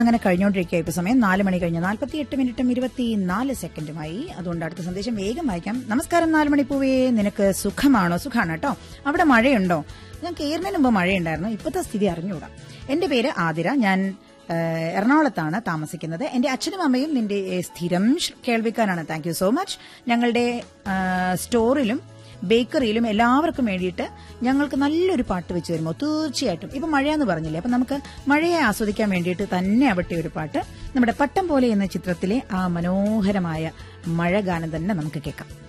അങ്ങനെ കഴിഞ്ഞുകൊണ്ടിരിക്കുക ഇപ്പൊ സമയം നാല് മണി കഴിഞ്ഞ് നാൽപ്പത്തി എട്ട് മിനിറ്റും ഇരുപത്തി നാല് സെക്കൻഡുമായി അതുകൊണ്ട് അടുത്ത സന്ദേശം വേഗം വായിക്കാം നമസ്കാരം നാല് മണിപ്പൂവേ നിനക്ക് സുഖമാണോ സുഖാണ് കേട്ടോ അവിടെ മഴയുണ്ടോ ഞാൻ കയറുന്നതിന് മുമ്പ് മഴയുണ്ടായിരുന്നു ഇപ്പോഴത്തെ സ്ഥിതി അറിഞ്ഞുകൂടാ എന്റെ പേര് ആതിര ഞാൻ ഏഹ്, എറണാകുളത്താണ് താമസിക്കുന്നത് എന്റെ അച്ഛനും അമ്മയും നിന്റെ ഏഹ്, സ്ഥിരം ഷ്- കേൾവിക്കാരാണ് താങ്ക് യു സോ മച്ച് ഞങ്ങളുടെ ഏഹ്, സ്റ്റോറിലും ബേക്കറിയിലും എല്ലാവർക്കും വേണ്ടിയിട്ട് ഞങ്ങൾക്ക് നല്ലൊരു പാട്ട് വെച്ച് തരുമോ തീർച്ചയായിട്ടും ഇപ്പൊ മഴയെന്ന് പറഞ്ഞില്ലേ അപ്പൊ നമുക്ക് മഴയെ ആസ്വദിക്കാൻ വേണ്ടിയിട്ട് തന്നെ ആവട്ടെ ഒരു പാട്ട് നമ്മുടെ പട്ടം പോലെ എന്ന ചിത്രത്തിലെ ആ മനോഹരമായ മഴ ഗാനം തന്നെ നമുക്ക് കേൾക്കാം